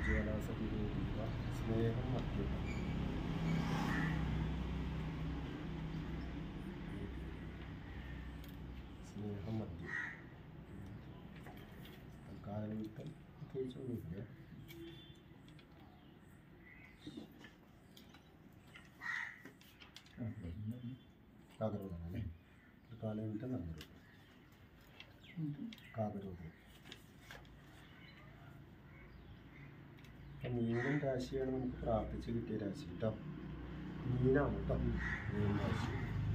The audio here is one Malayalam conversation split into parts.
ഉജ്ജ്വലാസതിരൂപ സ്നേഹം മധ്യം സ്നേഹം മധ്യം തൽക്കാലനിമിത്തം പ്രത്യേകിച്ചൊന്നുമില്ല കാകരോധന തൽക്കാലനിമിത്തം നടന്നത് കാകരോധന അപ്പം മീനം രാശിയാണ് നമുക്ക് പ്രാർത്ഥിച്ച് കിട്ടിയ രാശി കേട്ടോ മീനാണ് കേട്ടോ മീൻ രാശി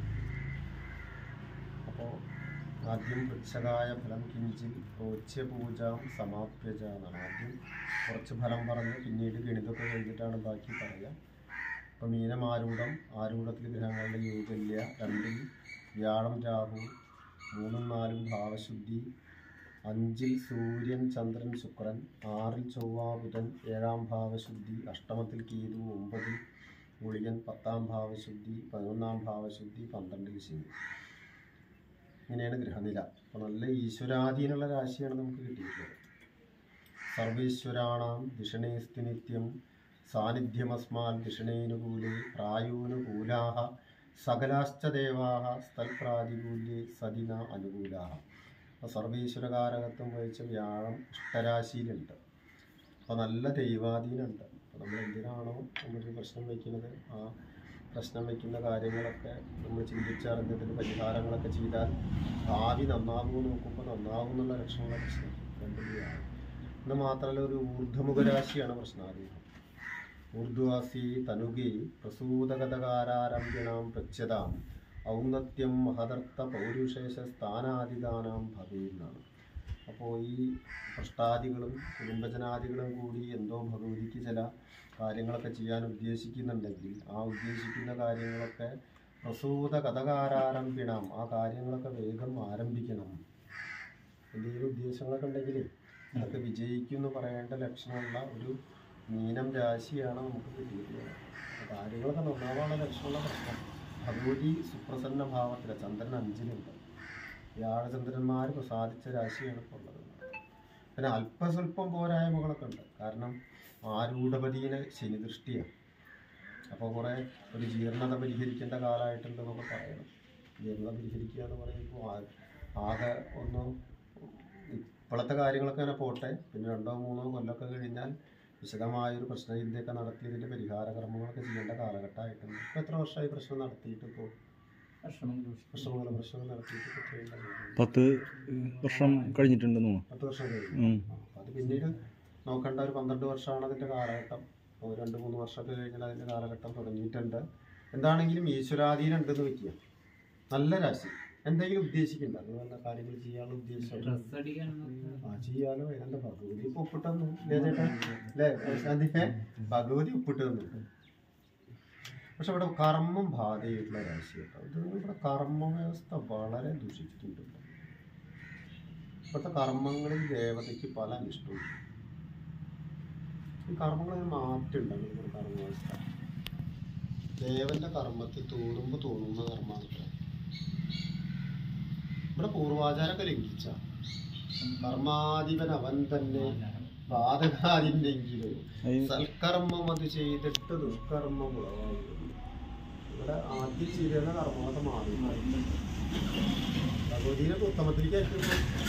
അപ്പോൾ ആദ്യം വൃക്ഷകായ ഫലം കിഞ്ചിൽ പ്രോച്യപൂജാം സമാപ്യജ എന്നാണ് ആദ്യം കുറച്ച് ഫലം പറഞ്ഞ് പിന്നീട് ഗണിതമൊക്കെ കഴിഞ്ഞിട്ടാണ് ബാക്കി പറയുക അപ്പോൾ മീനം ആരൂഢം ആരൂഢത്തിൽ ഗ്രഹങ്ങളുടെ യോഗ്യല്യ രണ്ടിൽ വ്യാഴം രാഹു മൂന്നും നാലും ഭാവശുദ്ധി അഞ്ചിൽ സൂര്യൻ ചന്ദ്രൻ ശുക്രൻ ആറിൽ ചൊവ്വ ബുധൻ ഏഴാം ഭാവശുദ്ധി അഷ്ടമത്തിൽ കേതു ഒമ്പതിൽ ഗുളികൻ പത്താം ഭാവശുദ്ധി പതിനൊന്നാം ഭാവശുദ്ധി പന്ത്രണ്ടിൽ ശനി ഇങ്ങനെയാണ് ഗ്രഹനില അപ്പോൾ നല്ല ഈശ്വരാധീനമുള്ള രാശിയാണ് നമുക്ക് കിട്ടിയിട്ടുള്ളത് സർവേശ്വരാണാം ദിഷണേസ്തി നിത്യം സാന്നിധ്യമസ്മാൽ ദിഷണേനുകൂലേ പ്രായൂനുകൂലാഹ സകലാശ്ച ദേവാഹ സ്ഥൽപ്രാതികൂല്യേ സതിന അനുകൂലാഹ അപ്പോൾ സർവീശ്വരകാരകത്വം വഹിച്ച വ്യാഴം ഇഷ്ടരാശിയിലുണ്ട് അപ്പോൾ നല്ല ദൈവാധീനമുണ്ട് അപ്പോൾ നമ്മൾ എന്തിനാണോ നമ്മളൊരു പ്രശ്നം വയ്ക്കുന്നത് ആ പ്രശ്നം വയ്ക്കുന്ന കാര്യങ്ങളൊക്കെ നമ്മൾ ചിന്തിച്ചറിഞ്ഞതിന് പരിഹാരങ്ങളൊക്കെ ചെയ്താൽ ഭാവി നന്നാകുമോ നോക്കുമ്പോൾ നന്നാകും എന്നുള്ള ലക്ഷണമുള്ള പ്രശ്നം രണ്ടും വ്യാഴം എന്ന് മാത്രമല്ല ഒരു ഊർധ്വമുഖ രാശിയാണ് പ്രശ്നാധീനം ഊർധ്വാസി തനുകി പ്രസൂതഗതകാരാരംഭ്യണാം പ്രച്യതാം ഔന്നത്യം മഹദർത്ഥ പൗരുഷേഷ സ്ഥാനാധികാനാം ഭവേന്നാണ് അപ്പോൾ ഈ ഭ്രഷ്ടാദികളും കുടുംബജനാദികളും കൂടി എന്തോ ഭഗവതിക്ക് ചില കാര്യങ്ങളൊക്കെ ചെയ്യാൻ ഉദ്ദേശിക്കുന്നുണ്ടെങ്കിൽ ആ ഉദ്ദേശിക്കുന്ന കാര്യങ്ങളൊക്കെ പ്രസൂത കഥകാരാരംഭിണം ആ കാര്യങ്ങളൊക്കെ വേഗം ആരംഭിക്കണം എന്തെങ്കിലും ഉദ്ദേശങ്ങളൊക്കെ ഉണ്ടെങ്കിൽ അതൊക്കെ വിജയിക്കും എന്ന് പറയേണ്ട ലക്ഷണമുള്ള ഒരു മീനം രാശിയാണ് നമുക്ക് കിട്ടിയിട്ടുള്ളത് അപ്പോൾ കാര്യങ്ങളൊക്കെ നന്നാവാനുള്ള ലക്ഷണമുള്ള പ്രശ്നം ഭഗവതി സുപ്രസന്ന ഭാവത്തില ചന്ദ്രൻ അഞ്ചിലുണ്ട് വ്യാഴചന്ദ്രന്മാർ പ്രസാദിച്ച രാശിയാണ് ഇപ്പോൾ ഉള്ളത് പിന്നെ അല്പസ്വല്പം പോരായ്മകളൊക്കെ ഉണ്ട് കാരണം ആരൂഢപതിയിലെ ശനിദൃഷ്ടിയാണ് അപ്പോൾ കുറേ ഒരു ജീർണത പരിഹരിക്കേണ്ട കാലമായിട്ടുണ്ടെന്നൊക്കെ പറയണം ജീർണത പരിഹരിക്കുക എന്ന് പറയുമ്പോൾ ആ- ആകെ ഒന്ന് ഇപ്പോഴത്തെ കാര്യങ്ങളൊക്കെ അങ്ങനെ പോട്ടെ പിന്നെ രണ്ടോ മൂന്നോ കൊല്ലമൊക്കെ കഴിഞ്ഞാൽ വിശദമായൊരു പ്രശ്നചിന്തയൊക്കെ നടത്തി ഇതിൻ്റെ പരിഹാര കർമ്മങ്ങളൊക്കെ ചെയ്യേണ്ട കാലഘട്ടമായിട്ടുണ്ട് ഇപ്പോൾ എത്ര വർഷമായി പ്രശ്നം നടത്തിയിട്ട് ഇപ്പോൾ പ്രശ്നങ്ങൾ പ്രശ്നങ്ങൾ നടത്തിയിട്ട് ഇപ്പോൾ എത്രയും കാലമായി? പത്ത് വർഷം കഴിഞ്ഞിട്ടുണ്ടെന്ന് തോന്നുന്നു പത്ത് വർഷം കഴിഞ്ഞു ഉം. അപ്പോൾ അത് പിന്നീട് നോക്കേണ്ട ഒരു പന്ത്രണ്ട് വർഷമാണ് അതിൻ്റെ കാലഘട്ടം അപ്പോൾ രണ്ട് മൂന്ന് വർഷമൊക്കെ കഴിഞ്ഞാൽ അതിൻ്റെ കാലഘട്ടം തുടങ്ങിയിട്ടുണ്ട് എന്താണെങ്കിലും ഈശ്വരാധീനം ഉണ്ടെന്ന് വെക്കുക നല്ല രാശി എന്തെങ്കിലും ഉദ്ദേശിക്കണ്ട അത് നല്ല കാര്യങ്ങൾ ചെയ്യാനുള്ള ഉദ്ദേശം ആ ചെയ്യാലോ ഏതാണ്ട് ഭഗവതി ഇപ്പൊ ഒപ്പിട്ടെന്നു ഇല്ലേ ചേട്ടാ അല്ലേ ശാന്തിയെ ഭഗവതി ഒപ്പിട്ട് തന്നു പക്ഷെ ഇവിടെ കർമ്മം ബാധയായിട്ടുള്ള രാശി കേട്ടോ ഇത് ഇവിടെ കർമ്മ വ്യവസ്ഥ വളരെ ദുഷിച്ചിട്ടുണ്ട് ഇവിടെ. ഇപ്പോഴത്തെ കർമ്മങ്ങളിൽ ദേവതയ്ക്ക് പല അനിഷ്ടവും ഈ കർമ്മങ്ങളിൽ മാറ്റം ഉണ്ടെങ്കിൽ ഒരു കർമ്മവ്യവസ്ഥ ദേവന്റെ കർമ്മത്തിൽ തോന്നുമ്പോൾ തോന്നുന്ന കർമ്മമാണ് കേട്ടോ ഇവിടെ പൂർവാചാരമൊക്കെ ലംഘിച്ച കർമാധിപൻ അവൻ തന്നെ ബാധകാതിണ്ടെങ്കിലും സൽക്കർമ്മം അത് ചെയ്തിട്ട് ദുഷ്കർമ്മം ഉളവാകുന്നു ഇവിടെ ആദ്യം ചെയ്തിരുന്ന കർമ്മങ്ങളൊക്കെ മാറി ഭഗവതിനെ ഉത്തമത്തിലേക്കായിരിക്കും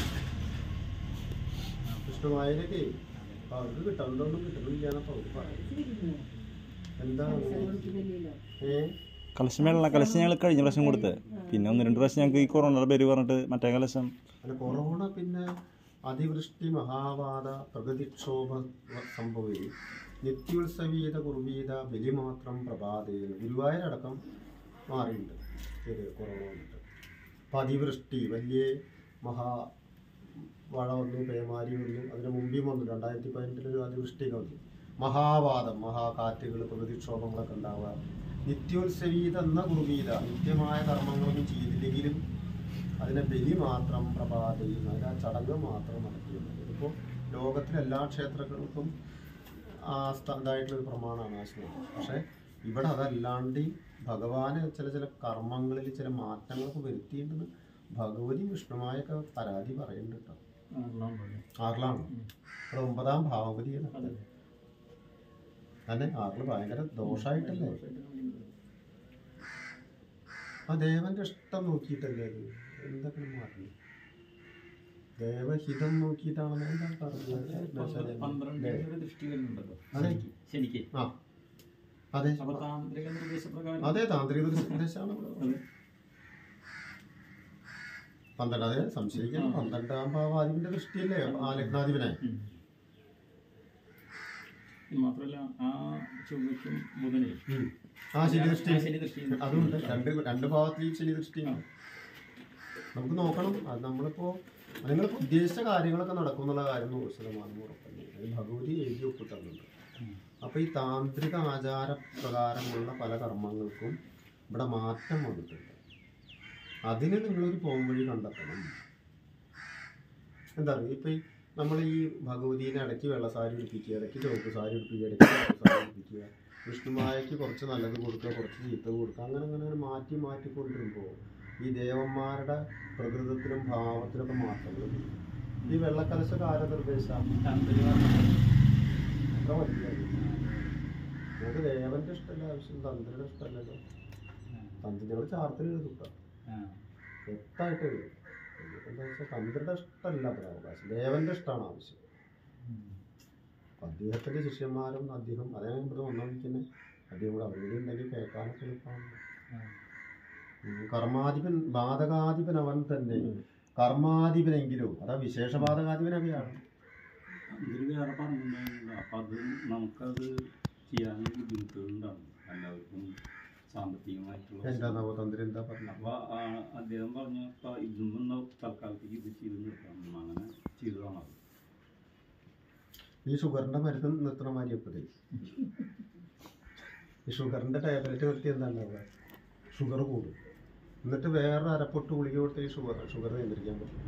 കൃഷ്ണമായതൊക്കെ അപ്പൊ അവർക്ക് കിട്ടണ്ടൊന്നും കിട്ടണില്ല എന്നൊക്കെ അവർ പറയും എന്താണ് ഏ കലശം വെള്ള കലശം ഞങ്ങൾ കഴിഞ്ഞ പ്രാവശ്യം കൊടുത്തത് പിന്നെ ഒന്ന് രണ്ട് പ്രാവശ്യം ഞങ്ങൾക്ക് ഈ കൊറോണയുടെ പേര് പറഞ്ഞിട്ട് മറ്റേ കലശം അല്ല കൊറോണ പിന്നെ അതിവൃഷ്ടി മഹാവാദ പ്രകൃതിക്ഷോഭ സംഭവി നിത്യോത്സവീത കുർവീത ബലി മാത്രം പ്രഭാതേന ഗുരുവായൂരടക്കം മാറിയിട്ടുണ്ട് ഇത് കൊറോണ വന്നിട്ട് അപ്പം അതിവൃഷ്ടി വലിയ മഹാ മഴ വന്നു പേമാരി വന്നു അതിന് മുമ്പേയും വന്നു രണ്ടായിരത്തി പതിനെട്ടിലൊരു അതിവൃഷ്ടിയൊക്കെ വന്നു മഹാവാദം മഹാകാറ്റുകൾ പ്രകൃതിക്ഷോഭങ്ങളൊക്കെ ഉണ്ടാവുക നിത്യോത്സവീത എന്ന കുർവീത നിത്യമായ കർമ്മങ്ങളൊന്നും ചെയ്തില്ലെങ്കിലും അതിനെ ബലി മാത്രം പ്രഭാതയും അതിന് ആ ചടങ്ങ് മാത്രം നടത്തിയത് ഇതിപ്പോൾ ലോകത്തിലെ എല്ലാ ക്ഷേത്രങ്ങൾക്കും ആ സ്ഥ- ഇതായിട്ടുള്ളൊരു പ്രമാണമാണ് ആ ശ്ലോകം പക്ഷേ ഇവിടെ അതല്ലാണ്ട് ഭഗവാന് ചില ചില കർമ്മങ്ങളിൽ ചില മാറ്റങ്ങളൊക്കെ വരുത്തിയിട്ടുണ്ടെന്ന് ഭഗവതി വിഷ്ണുമായൊക്കെ പരാതി പറയുന്നുണ്ട് കേട്ടോ ആറിലാണ് ഇവിടെ ഒമ്പതാം ഭാവഗതിയാണ് അല്ലെ ആറില് ഭയങ്കര ദോഷമായിട്ടല്ലേ ആ ദേവന്റെ ഇഷ്ടം നോക്കിയിട്ടല്ലേ അത് എന്തൊക്കെ മാറി ദേവഹിതം നോക്കിയിട്ടാണെന്ന് എന്താ പറഞ്ഞത് പന്ത്രണ്ടിന്റെ ദൃഷ്ടി വരുന്നുണ്ടല്ലോ അതെ ശനിക്ക് ആ അതെ അപ്പൊ താന്ത്രിക നിർദ്ദേശപ്രകാരം അതെ താന്ത്രിക നിർദ്ദേശമാണ് പന്ത്രണ്ട് അതെ സംശയിക്കണം പന്ത്രണ്ടാം ഭാവാധിപന്റെ ദൃഷ്ടിയല്ലേ ആ ലഗ്നാധിപനെ ഉം. ഇത് മാത്രമല്ല ആ ചൊവ്വയ്ക്കും ബുധനെ ഉം. ആ ശനി ദൃഷ്ടി ആ ശനി ദൃഷ്ടി അതുണ്ട് രണ്ട് രണ്ട് ഭാഗത്തെയും ശനി ദൃഷ്ടിയാണ് നമുക്ക് നോക്കണം അത് നമ്മളിപ്പോ നിങ്ങളിപ്പോ ഉദ്ദേശിച്ച കാര്യങ്ങളൊക്കെ നടക്കും എന്നുള്ള കാര്യം നൂറ് ശതമാനം ഉറപ്പല്ലേ അത് ഭഗവതി എഴുതി ഒപ്പിട്ടുന്നുണ്ട് അപ്പൊ ഈ താന്ത്രിക ആചാര പ്രകാരമുള്ള പല കർമ്മങ്ങൾക്കും ഇവിടെ മാറ്റം വന്നിട്ടുണ്ട് അതിന് നിങ്ങളൊരു പോംവഴി കണ്ടെത്തണം എന്താ പറയുക ഇപ്പൊ ഈ നമ്മൾ ഈ ഭഗവതിനെ ഇടയ്ക്ക് വെള്ള സാരി ഉടുപ്പിക്കുക ഇടയ്ക്ക് ചുവപ്പ് സാരി ഉടുപ്പിക്കുക ഇടയ്ക്ക് ചുവപ്പ് സാരി ഉടുപ്പിക്കുക വിഷ്ണുമായയ്ക്ക് കുറച്ച് നല്ലത് കൊടുക്കുക കുറച്ച് ചീത്ത കൊടുക്കുക അങ്ങനെ അങ്ങനെ അങ്ങനെ മാറ്റി മാറ്റി കൊണ്ടുവരുമ്പോൾ ഈ ദേവന്മാരുടെ പ്രകൃതത്തിലും ഭാവത്തിലൊക്കെ മാറ്റങ്ങൾ വരും. ഈ വെള്ളക്കലശ നിർദ്ദേശം താന്ത്രിക അത്ര വലിയ ഞങ്ങൾക്ക് ദേവന്റെ ഇഷ്ടമല്ല ആവശ്യം തന്ത്രിയുടെ ഇഷ്ടമല്ലല്ലോ തന്ത്രി ഞങ്ങൾ ചാർത്തിൽ എഴുതുക ആ. വ്യക്തമായിട്ട് എഴുതും എന്താ വെച്ചാൽ തന്ത്രിയുടെ ഇഷ്ടമല്ല അത്ര അവകാശം ദേവന്റെ ഇഷ്ടമാണ് ആവശ്യം അപ്പൊ അദ്ദേഹത്തിന്റെ ശിഷ്യന്മാരും അദ്ദേഹം അതേ ഇവിടെ വന്നോണ്ടിരിക്കുന്നത് അദ്ദേഹം കൂടെ അവരുടെ ഉണ്ടെങ്കിൽ കേൾക്കാനൊക്കെ എളുപ്പമാണ് ഉം, കർമാധിപൻ ബാധകാധിപൻ അവൻ തന്നെ കർമാധിപനെങ്കിലും അതാ വിശേഷ ബാധകാധിപൻ അവയാണ് ഇതിൽ വേറെ പറഞ്ഞിട്ടുണ്ടായിരുന്നു അപ്പൊ അത് നമുക്കത് ചെയ്യാൻ ബുദ്ധിമുട്ടുകളുണ്ടാവും എല്ലാവർക്കും സാമ്പത്തികമായിട്ടുള്ള എന്താ തന്ത്രി എന്താ പറഞ്ഞത് അപ്പൊ ആ, അദ്ദേഹം പറഞ്ഞു അപ്പൊ ഇതൊന്നും തൽക്കാലത്തേക്ക് ഇത് ചെയ്ത് നിർത്താം അങ്ങനെ ചെയ്തതാണ് അത് ഈ ഷുഗറിന്റെ മരുന്ന് നിർത്തണ മാതിരി എപ്പോഴേ ഈ ഷുഗറിന്റെ ടാബ്ലറ്റ് നിർത്തി എന്താ ഉണ്ടാവുക ഷുഗർ കൂടും എന്നിട്ട് വേറെ അരപ്പൊട്ട് ഗുളിക കൊടുത്ത് ഈ ഷുഗർ ഷുഗർ നിയന്ത്രിക്കാൻ പറ്റും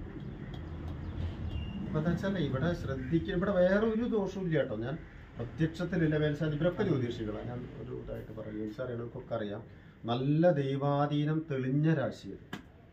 അപ്പൊ എന്താ വെച്ചാൽ ഇവിടെ ശ്രദ്ധിക്കുക ഇവിടെ വേറെ ഒരു ദോഷവും ഇല്ല കേട്ടോ ഞാൻ പ്രത്യക്ഷത്തിലില്ല മേൽസാൻ ഇവരൊക്കെ ജ്യോതിഷികളാണ് ഞാൻ ഒരു ഇതായിട്ട് പറയും ജ്യോതിഷ അറിയണവർക്കൊക്കെ അറിയാം നല്ല ദൈവാധീനം തെളിഞ്ഞ രാശിയിൽ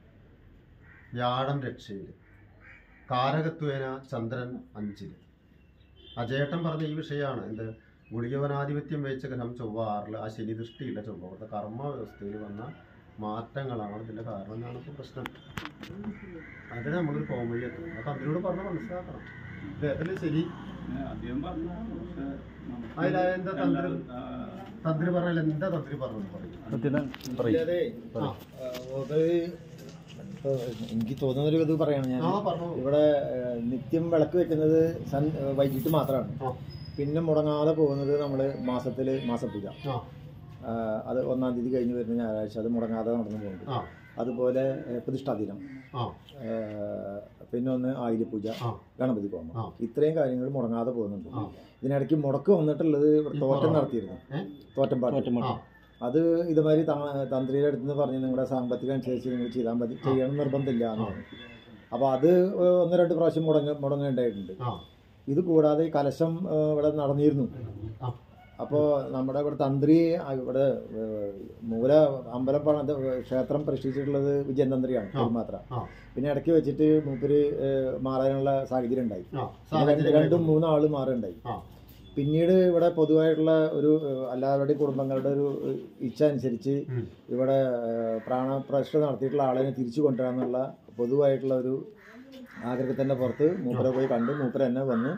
വ്യാഴം രക്ഷയിൽ കാരകത്വേന ചന്ദ്രൻ അഞ്ചിൽ അജേട്ടൻ പറഞ്ഞ ഈ വിഷയമാണ് എന്ത് ഗുളികവനാധിപത്യം വഹിച്ച ഗ്രഹം ചൊവ്വ ആറിൽ ആ ശനി ദൃഷ്ടിയില്ല ചൊവ്വ അവിടുത്തെ കർമ്മ വ്യവസ്ഥയിൽ വന്ന മാറ്റങ്ങളാണ് ഇതിന്റെ കാരണം എന്നാണ് ഇപ്പോൾ പ്രശ്നം അതിന് നമ്മളൊരു പോംവഴി എത്തണം അപ്പൊ അതിനോട് പറഞ്ഞ് മനസ്സിലാക്കണം ഇത് അതല്ലേ ശരി ഏ, അദ്ദേഹം പറഞ്ഞു പക്ഷെ നമുക്ക് അതിലാ എന്താ തന്ത്രി എല്ലാവരും, ആ, തന്ത്രി പറഞ്ഞാൽ എന്താ തന്ത്രി പറഞ്ഞത് പറയും സത്യത പറയും അതെ ആ. അത് ഇപ്പൊ എനിക്ക് തോന്നുന്നൊരു ഇത് പറയാണ് ഞാൻ ആ പറഞ്ഞു ഇവിടെ ഏഹ്, നിത്യം വിളക്ക് വെക്കുന്നത് സൺ ഏഹ്, വൈകിട്ട് മാത്രമാണ് ആ പിന്നെ മുടങ്ങാതെ പോകുന്നത് നമ്മൾ മാസത്തിൽ മാസപൂജ ആ ആഹ്, അത് ഒന്നാം തീയതി കഴിഞ്ഞ് വരുന്ന ഞായറാഴ്ച അത് മുടങ്ങാതെ നടന്നു പോകുന്നുണ്ട് ആ അതുപോലെ ഏഹ്, പ്രതിഷ്ഠാദിനം ആ ഏഹ്, പിന്നെ ഒന്ന് ആയുധപൂജ ആ ഗണപതി ഹോമം ആ. ഇത്രയും കാര്യങ്ങൾ മുടങ്ങാതെ പോകുന്നുണ്ട് ആ. ഇതിനിടയ്ക്ക് മുടക്ക് വന്നിട്ടുള്ളത് തോറ്റം നടത്തിയിരുന്നു ഏ? തോറ്റം പാട്ട് ആ അത് ഇതുമാതിരി ത- തന്ത്രിയുടെ അടുത്ത് നിന്ന് പറഞ്ഞ് നിങ്ങളുടെ സാമ്പത്തികം അനുസരിച്ച് നിങ്ങൾ ചെയ്താൽ മതി ചെയ്യണം നിർബന്ധമില്ല എന്ന് പറഞ്ഞു അപ്പോൾ അത് ഒന്ന് രണ്ട് പ്രാവശ്യം മുടങ്ങ മുടങ്ങേണ്ടതായിട്ടുണ്ട് ആ ഇത് കൂടാതെ ഈ കലശം ഏഹ്, ഇവിടെ നടന്നിരുന്നു ആ അപ്പോൾ നമ്മുടെ ഇവിടെ തന്ത്രി ആ, ഇവിടെ ഏഹ്, മൂല അമ്പലം പണത് ക്ഷേത്രം പ്രതിഷ്ഠിച്ചിട്ടുള്ളത് വിജയൻ തന്ത്രിയാണ് ആ. മാത്ര ആ പിന്നെ ഇടയ്ക്ക് വെച്ചിട്ട് മൂപ്പര് ഏഹ്, മാറാനുള്ള സാഹചര്യം ഉണ്ടായി ആ പിന്നെ രണ്ട് രണ്ടും മൂന്നും ആള് മാറുണ്ടായി ആ പിന്നീട് ഇവിടെ പൊതുവായിട്ടുള്ള ഒരു ഏഹ്, എല്ലാവരുടെയും കുടുംബങ്ങളുടെ ഒരു ഏഹ്, ഇച്ഛ അനുസരിച്ച് ഉം. ഇവിടെ ഏഹ്, പ്രാണപ്രതിഷ്ഠ നടത്തിയിട്ടുള്ള ആളിനെ തിരിച്ചു കൊണ്ടുവരാന്നുള്ള പൊതുവായിട്ടുള്ള ഒരു ആഗ്രഹത്തിന്റെ പുറത്ത് മൂപ്പരെ പോയി കണ്ട് മൂപ്പര തന്നെ വന്ന്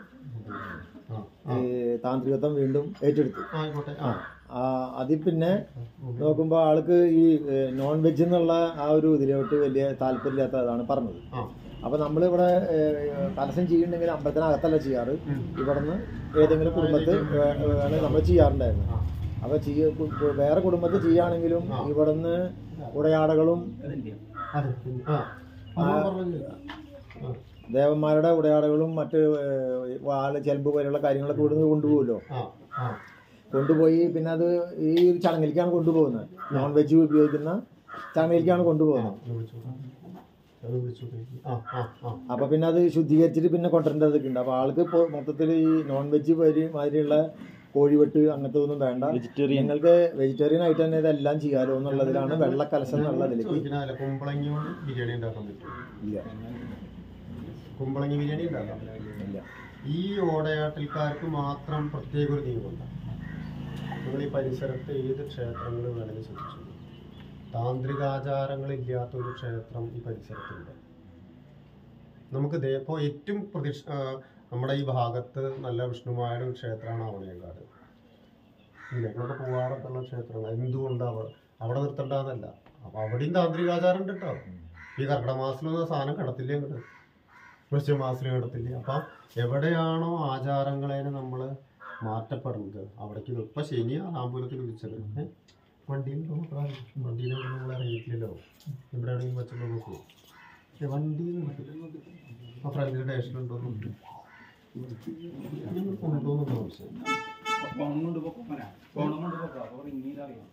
ആ ഈ താന്ത്രികത്വം വീണ്ടും ഏറ്റെടുത്തു ആ ആയിക്കോട്ടെ ആ ആ, അതിൽ പിന്നെ നോക്കുമ്പോൾ ആൾക്ക് ഈ നോൺ വെജ് എന്നുള്ള ആ ഒരു ഇതിലോട്ട് വലിയ താല്പര്യമില്ലാത്തതാണ് പറഞ്ഞത് ആ അപ്പൊ നമ്മളിവിടെ ഏഹ്, കലശം ചെയ്യുന്നുണ്ടെങ്കിൽ അമ്പലത്തിനകത്തല്ല ചെയ്യാറ് ഉം. ഇവിടുന്ന് ഏതെങ്കിലും കുടുംബത്ത് വേ- ആണ് നമ്മൾ ചെയ്യാറുണ്ടായിരുന്നു ആ അപ്പൊ ചെയ്യ കു- കു- വേറെ കുടുംബത്തിൽ ചെയ്യുകയാണെങ്കിലും ഇവിടുന്ന് ഉടയാടകളും അതിന്റെ അതെ പിന്നെ ആ അത് പറഞ്ഞത് ആ ദേവന്മാരുടെ ഉടയാടകളും മറ്റ് ഏഹ്, വാള് ചെലമ്പ് പോലെയുള്ള കാര്യങ്ങളൊക്കെ ഇവിടുന്ന് കൊണ്ടുപോകുമല്ലോ ആ ആ കൊണ്ടുപോയി പിന്നെ അത് ഈ ചടങ്ങിലേക്കാണ് കൊണ്ടുപോകുന്നത് നോൺ വെജ് ഉപയോഗിക്കുന്ന ചടങ്ങിലേക്കാണ് കൊണ്ടുപോകുന്നത് അത് വിളിച്ചു അത് വിളിച്ചു ആ ആ ആ അപ്പൊ പിന്നെ അത് ശുദ്ധീകരിച്ചിട്ട് പിന്നെ കൊണ്ടുവരേണ്ടതൊക്കെ ഉണ്ട് അപ്പൊ ആൾക്ക് ഇപ്പോൾ മൊത്തത്തിൽ ഈ നോൺ വെജ് വരി മാതിരിയുള്ള കോഴിവെട്ട് അങ്ങനത്തെ ഒന്നും വേണ്ട വെജിറ്റേറിയൻ നിങ്ങൾക്ക് വെജിറ്റേറിയൻ ആയിട്ട് തന്നെ ഇതെല്ലാം ചെയ്യാലോ എന്നുള്ളതിലാണ് വെള്ളക്കലശം എന്നുള്ളതിലേക്ക് ചോദിക്കണല്ല കുമ്പളങ്ങി കൊണ്ട് ബിരിയാണി ഉണ്ടാക്കാൻ പറ്റും ഇല്ല കുമ്പളങ്ങി ബിരിയാണി ഉണ്ടാക്കാം ഇല്ല ഈ ഓടയാട്ടൽക്കാർക്ക് മാത്രം പ്രത്യേക ഒരു നിയമമുണ്ട് നിങ്ങൾ ഈ പരിസരത്ത് ഏത് ക്ഷേത്രങ്ങൾ വേണമെങ്കിൽ ശ്രദ്ധിച്ചു താന്ത്രികാചാരങ്ങളില്ലാത്ത ഒരു ക്ഷേത്രം ഈ പരിസരത്തുണ്ട് നമുക്ക് ദേ ഇപ്പോൾ ഏറ്റവും പ്രതിഷ്ഠ ആ, നമ്മുടെ ഈ ഭാഗത്ത് നല്ല വിഷ്ണുമായുടെ ഒരു ക്ഷേത്രമാണ് അവണയങ്കാട് ഇല്ല ഞങ്ങളൊക്കെ പോവാറൊക്കെ ഉള്ള ക്ഷേത്രങ്ങൾ എന്തുകൊണ്ടാണ് അവിടെ അവിടെ നിർത്തണ്ടെന്നല്ല അപ്പൊ അവിടെയും താന്ത്രികാചാരം ഉണ്ട് കേട്ടോ ഈ കർക്കിടക മാസത്തിലൊന്നും ആ സാധനം കിടത്തില്ല അങ്ങോട്ട് വൃശ്ചിക മാസത്തിൽ കിടത്തില്ല അപ്പൊ എവിടെയാണോ ആചാരങ്ങളേനെ നമ്മൾ മാറ്റപ്പെടുന്നത് അവിടേക്ക് ഇപ്പൊ ശനി ആറാമ്പൂലത്തിൽ വിളിച്ചത് ഏ? വണ്ടിയിൽ നോക്കാം വണ്ടിയിൽ നമ്മൾ അറിയില്ലല്ലോ ഇവിടെ എവിടെയെങ്കിലും വെച്ചല്ലോ നോക്കൂ ഏ, വണ്ടിയിൽ ആ ഫ്രണ്ടിൽ ഡേഷനുണ്ടോ കൊണ്ടുപോകുന്നു സംശയം ഫോണും കൊണ്ട് പോക്കോനാ ഫോണും കൊണ്ട് പോക്കോ അപ്പോൾ ഇങ്ങനെയറിയാം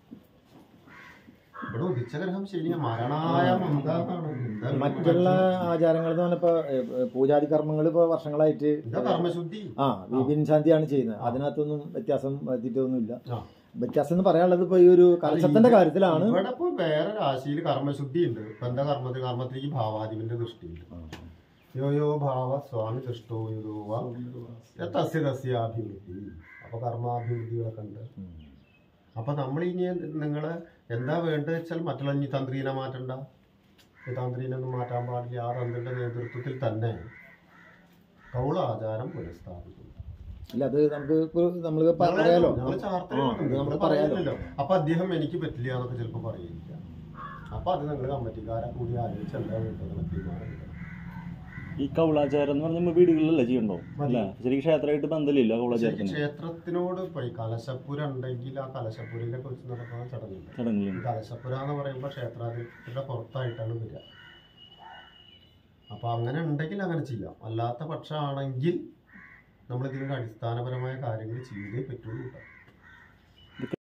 ഇവിടെ ഉദിച്ച ഗ്രഹം ശരിയാ മരണായ മന്ദാന്നാണ് എന്താ മറ്റുള്ള ആചാരങ്ങൾ എന്ന് പറഞ്ഞപ്പോ പൂജാതി കർമ്മങ്ങൾ ഇപ്പൊ വർഷങ്ങളായിട്ട് എന്താ കർമ്മശുദ്ധി ആ വിപിൻ ശാന്തിയാണ് ചെയ്യുന്നത് അതിനകത്തൊന്നും വ്യത്യാസം വരുത്തിയിട്ടൊന്നുമില്ല ആ. വ്യത്യാസം എന്ന് പറയാനുള്ളത് ഇപ്പൊ ഈ ഒരു കലശത്തിന്റെ കാര്യത്തിലാണ് ഇവിടെ ഇപ്പൊ വേറെ രാശിയിൽ കർമ്മശുദ്ധി ഉണ്ട് ഇപ്പൊ എന്താ കർമ്മത്തിൽ കർമ്മത്തിലേക്ക് ഭാവാദിവിന്റെ ദൃഷ്ടിയുണ്ട് യോ യോ ഭാവ സ്വാമി ദൃഷ്ടോ യുഗോവ തസ്യ തസ്യാഭിവൃദ്ധി അപ്പൊ കർമാഭിവൃദ്ധികളൊക്കെ ഉണ്ട് അപ്പൊ നമ്മൾ ഇനി നിങ്ങള് എന്താ വേണ്ടത് വെച്ചാൽ മറ്റുള്ള ഇനി തന്ത്രീനെ മാറ്റണ്ട ഈ തന്ത്രീനൊന്നും മാറ്റാൻ പാടില്ല ആ തന്ത്രിയുടെ നേതൃത്വത്തിൽ തന്നെ കൗളാചാരം പുനഃസ്ഥാപിക്കും ഇല്ല അത് നമുക്ക് ഇപ്പൊ നമ്മള് പ- പറയാലോ ഞങ്ങള് ചാർത്തയിൽ ആ, ഉണ്ട്. ഇത് നമ്മൾ നമ്മള് പറയാലോ. പറയുന്നില്ലോ അപ്പൊ അദ്ദേഹം എനിക്ക് പറ്റില്ല എന്നൊക്കെ ചിലപ്പോ പറയില്ല അപ്പൊ അത് നിങ്ങൾ കമ്മിറ്റിക്കാരെ കൂടി ആലോചിച്ച് എന്താ വേണ്ടത് തീരുമാനം എടുക്കണം. ഈ കൗളാചാരം എന്ന് പറഞ്ഞാൽ നമ്മൾ വീടുകളിലല്ലേ ചെയ്യണ്ടോ മതി. അല്ല ശരിക്കും ക്ഷേത്രമായിട്ട് ബന്ധമില്ല ശരിക്കും കൗളാചാരത്തിന് ക്ഷേത്രത്തിനോട് പോയി കലശപ്പുര ഉണ്ടെങ്കിൽ ആ കലശപ്പുരയിലൊക്കെ വെച്ച് നടക്കുന്ന ചടങ്ങില്ല ഈ ചടങ്ങിലുണ്ട് കലശപ്പുര എന്ന് പറയുമ്പോൾ ക്ഷേത്രാധിപത്യത്തിന്റെ പുറത്തായിട്ടാണ് വരിക അപ്പൊ അങ്ങനെ ഉണ്ടെങ്കിൽ അങ്ങനെ ചെയ്യാം അല്ലാത്ത പക്ഷമാണെങ്കിൽ നമ്മൾ ഇതിന്റെ അടിസ്ഥാനപരമായ കാര്യങ്ങൾ ചെയ്തേ പറ്റുള്ളൂ കേട്ടോ